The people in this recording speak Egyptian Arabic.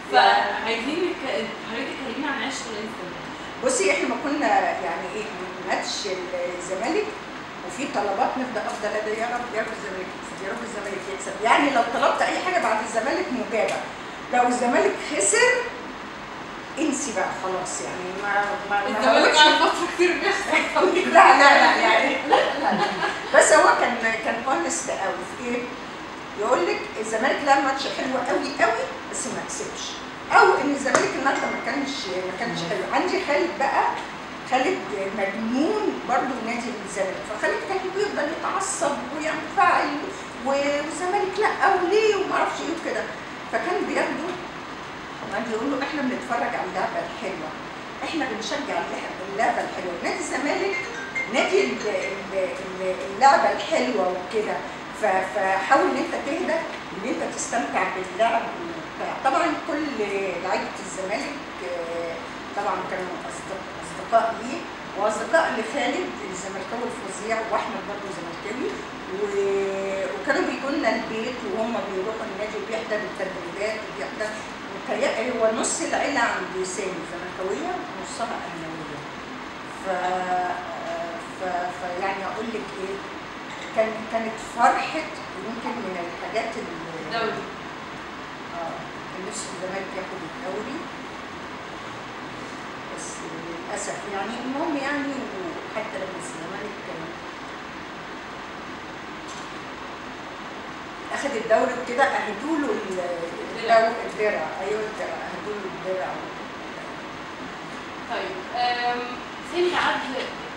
فعايزين نك- حضرتك تكلمينا عن عشق نادي الزمالك بصي احنا ما كنا يعني ايه ماتش الزمالك وفي طلبات نبدا افضل ادعي يا رب يا رب الزمالك يكسب يا رب الزمالك يكسب يعني لو طلبت اي حاجه بعد الزمالك مجابه لو الزمالك خسر انسي بقى خلاص يعني ما ما ما الزمالك هوش- قعد فتره كتير بيخسر لا لا لا يعني لا لا لا. بس هو كان كان اونست قوي في ايه؟ يقول لك الزمالك لعب ماتش حلو قوي قوي بس ما كسبش او ان الزمالك النهارده ما كانش ما كانش حلو عندي خالد بقى خالد مجنون برضه نادي الزمالك فخالد كان بيفضل يتعصب وينفعل و- والزمالك لا وليه وما اعرفش ايه وكده فكان بياخده وقعد يقول له احنا بنتفرج على اللعبه الحلوه احنا بنشجع اللعبه اللعبه الحلوه نادي الزمالك نادي ال- ال- ال- اللعبه الحلوه وكده ف- فحاول ان انت تهدى ان انت تستمتع باللعب وبتاع. طبعا كل لعيبه الزمالك آه، طبعا كانوا أصدق- اصدقاء ليه واصدقاء لخالد الزملكاوي الفظيع واحمد برضه زملكاوي و- وكانوا بيجوا لنا البيت وهم بيروحوا النادي وبيحضر التدريبات وبيحضر متهيألي هو نص العيلة عند سامي زملكاوية ونصها أهلاوية ف... ف... فيعني أقول لك إيه كان كانت فرحة يمكن من الحاجات اللي دوري اه كان نفسي الزمالك ياخد الدوري بس للأسف يعني المهم يعني وحتى لما الزمالك كان أخد الدوري وكده أهدوا له الدرع. الدرع أيوه الدرع أهدوا له الدرع طيب آم، سامي عدل